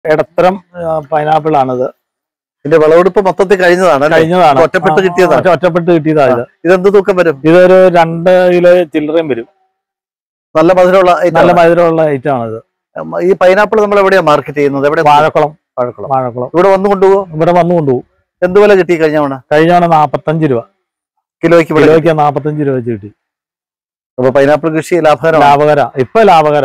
ഇടത്തരം പൈനാപ്പിൾ ആണിത് ഇതിന്റെ വിളവെടുപ്പ് മൊത്തത്തിൽ കഴിഞ്ഞതാണ് അല്ലേ? കഴിഞ്ഞതാണ് ഒറ്റപ്പെട്ട് ആ, കിട്ടിയതാണ്. ഒറ്റ- ഒറ്റപ്പെട്ട് കിട്ടിയതാ ഇത് ഇതെന്ത് തൂക്കം വരും ഇതൊരു രണ്ട് കിലോ ചില്ലറയും വരും നല്ല മധുരമുള്ള item നല്ല ആണ്. മധുരമുള്ള ഐറ്റം ആണിത് ഈ പൈനാപ്പിൾ നമ്മൾ എവിടെയാ മാർക്കറ്റ് ചെയ്യുന്നത് എവിടെ വാഴക്കുളം വാഴക്കുളം വാഴക്കുളം ഇവിടെ വന്നു കൊണ്ടുപോകും ഇവിടെ വന്നു കൊണ്ടുപോകും എന്ത് വില കിട്ടി കഴിഞ്ഞ തവണ കഴിഞ്ഞ തവണ നാപ്പത്തഞ്ച് രൂപ കിലോയ്ക്ക് വില കിലോയ്ക്ക് നാപ്പത്തഞ്ച് രൂപ വെച്ച് കിട്ടി അപ്പൊ പൈനാപ്പിൾ കൃഷി ലാഭകരമാണ് ലാഭകര ഇപ്പൊ ലാഭകര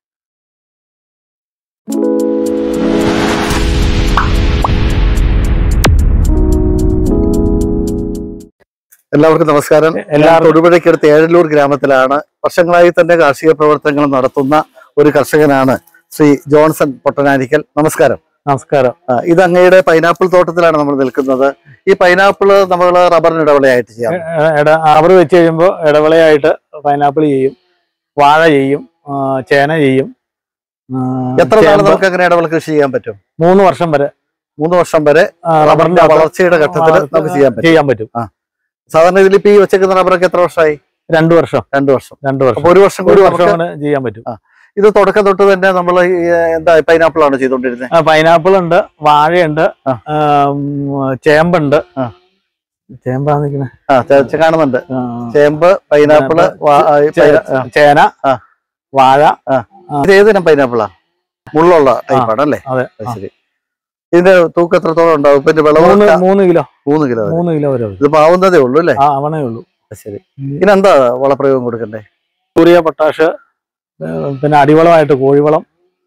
എല്ലാവർക്കും നമസ്കാരം ഞാൻ എല്ലാവർക്കും തൊടുപുഴയ്ക്കടുത്ത് ഏഴല്ലൂർ ഗ്രാമത്തിലാണ് വർഷങ്ങളായി തന്നെ കാർഷിക പ്രവർത്തനങ്ങൾ നടത്തുന്ന ഒരു കർഷകനാണ് ശ്രീ ജോൺസൺ പൊട്ടനാരിക്കൽ നമസ്കാരം നമസ്കാരം ആ, ഇത് അങ്ങയുടെ പൈനാപ്പിൾ തോട്ടത്തിലാണ് നമ്മൾ നിൽക്കുന്നത് ഈ പൈനാപ്പിൾ നമ്മൾ റബ്ബറിന് ഇടവിളയായിട്ട് ചെയ്യാം റബ്ബർ വെച്ച് കഴിയുമ്പോൾ ഇടവിളയായിട്ട് പൈനാപ്പിൾ ചെയ്യും വാഴ ചെയ്യും ആ, ചേന ചെയ്യും ആ, എത്ര നാൾ ചേമ്പ് നമുക്ക് അങ്ങനെ ഇടവിള കൃഷി ചെയ്യാൻ പറ്റും മൂന്ന് വർഷം വരെ മൂന്ന് വർഷം വരെ ആ, റബ്ബറിന്റെ റബ്ബറിന്റെ അകത്ത് വളർച്ചയുടെ ഘട്ടത്തിൽ നമുക്ക് ചെയ്യാൻ പറ്റും ചെയ്യാൻ പറ്റും സാധാരണ ഇതിൽ ഇപ്പൊ ഈ വെച്ചേക്കുന്ന റബ്ബറൊക്കെ എത്ര വർഷമായി രണ്ടു വർഷം രണ്ടു വർഷം രണ്ടു വർഷം അപ്പൊ ഒരു വർഷം കൂടി ഒരു നമുക്ക് വർഷം കൊണ്ട് ചെയ്യാൻ പറ്റും ഇത് തുടക്കം തൊട്ട് തന്നെ നമ്മൾ എന്താ പൈനാപ്പിൾ ആണ് ചെയ്തുകൊണ്ടിരുന്നത് പൈനാപ്പിൾ ഉണ്ട് വാഴയുണ്ട് ആ. ആ, ഉം, ചേമ്പുണ്ട് ആ. ചേമ്പാന്ന് നിൽക്കുന്നത് ആ ചെ- ചെ- കാണുന്നുണ്ട് ചേമ്പ് പൈനാപ്പിള് വാ- ആ, ഈ പൈന- ആ. ചേന ആ. വാഴ ഇത് ഏതിനം പൈനാപ്പിളാ മുള്ളുള്ള ടൈപ്പാണ് അല്ലേ അതെ അത് ശരി ഇതിന്റെ തൂക്കം എത്രത്തോളം ഉണ്ടാവും ഇപ്പൊ ഇതിന്റെ വിളവ് മൂന്ന് മൂന്ന് കിലോ മൂന്ന് കിലോ വരെ. മൂന്ന് കിലോ വരെ വരും. ഇത് പാവുന്നതേ ഉള്ളൂ അല്ലേ ആ അവണേ ഉള്ളൂ അത് ശരി ഇതിനെന്താ വളപ്രയോഗം കൊടുക്കണ്ടേ യൂറിയ പൊട്ടാഷ് ഏഹ് പിന്നെ അടിവളമായിട്ട് കോഴിവളം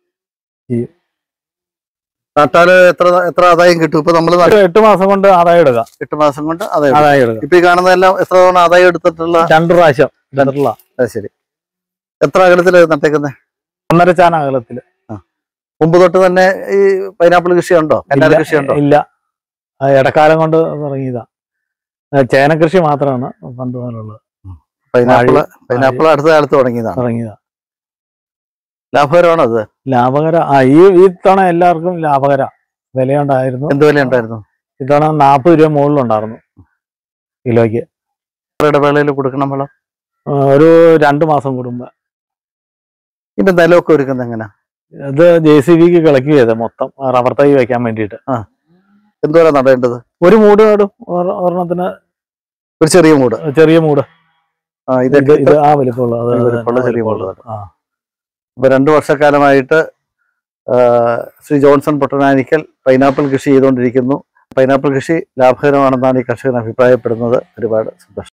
നട്ടാല് എത്ര എത്ര ആദായം കിട്ടും ഇപ്പൊ നമ്മൾ ഒരു എട്ട് മാസം കൊണ്ട് ആദായം എടുക്കാം എട്ട് മാസം കൊണ്ട് ആദായം കിട്ടും. ആദായം എടുക്കാം ഇപ്പൊ ഈ കാണുന്നതെല്ലാം എത്ര തവണ ആദായം എടുത്തിട്ടുള്ള രണ്ട് പ്രാവശ്യം രണ്ടുള്ള അത് ശരി എത്ര അകലത്തില് നട്ടേക്കുന്നത് ഒന്നര ചാന അകലത്തില് മുമ്പ് തൊട്ട് തന്നെ ഈ പൈനാപ്പിൾ കൃഷി ഉണ്ടോ കന്നാര ഇല്ല, കൃഷി ഉണ്ടോ ഇല്ല ആ ഇടക്കാലം കൊണ്ട് തുടങ്ങിയതാ ആ, ചേനക്കൃഷി മാത്രമാണ് പണ്ട് മുതലുള്ളത് പൈനാപ്പിൾ വാഴ- പൈനാപ്പിൾ അടുത്ത കാലത്ത് തുടങ്ങിയതാണ് തുടങ്ങിയതാ ലാഭകരമാണോ അത് ലാഭകര ആ ഈ ഈ തവണ എല്ലാവർക്കും ലാഭകര വിലയുണ്ടായിരുന്നു എന്ത് വില ഉണ്ടായിരുന്നു ഇത്തവണ നാൽപ്പത് രൂപ മുകളിലുണ്ടായിരുന്നു കിലോയ്ക്ക് ഇടവേളയിൽ കൊടുക്കണം വളം ആ, ഒരു രണ്ട് മാസം കൂടുമ്പോ ഇതിന്റെ നിലമൊക്കെ ഒരുക്കുന്നത് എങ്ങനെ ഇത് ജെ സി ബിക്ക് കിളക്കി ചെയ്ത് മൊത്തം റബ്ബർ തൈ വെക്കാൻ വേണ്ടിയിട്ട് എന്തോരാ നടേണ്ടത് ഒരു മൂട് നടും ഒരെ- ഒരെണ്ണത്തിന് ഒരു ചെറിയ മൂട് ചെറിയ മൂട് ആ ഇത് ഇതൊക്കെ ഇത് ആ വലിപ്പമുള്ള അത് ഈ വലിപ്പമുള്ള ആ ചെറിയ വലിപ്പമുള്ള. മൂട്. ആ ഇപ്പൊ രണ്ടു വർഷക്കാലമായിട്ട് ആ, ശ്രീ ജോൺസൺ പൊട്ടനാനിക്കൽ പൈനാപ്പിൾ കൃഷി ചെയ്തുകൊണ്ടിരിക്കുന്നു പൈനാപ്പിൾ കൃഷി ലാഭകരമാണെന്നാണ് ഈ കർഷകൻ അഭിപ്രായപ്പെടുന്നത് ഒരുപാട് സന്തോഷം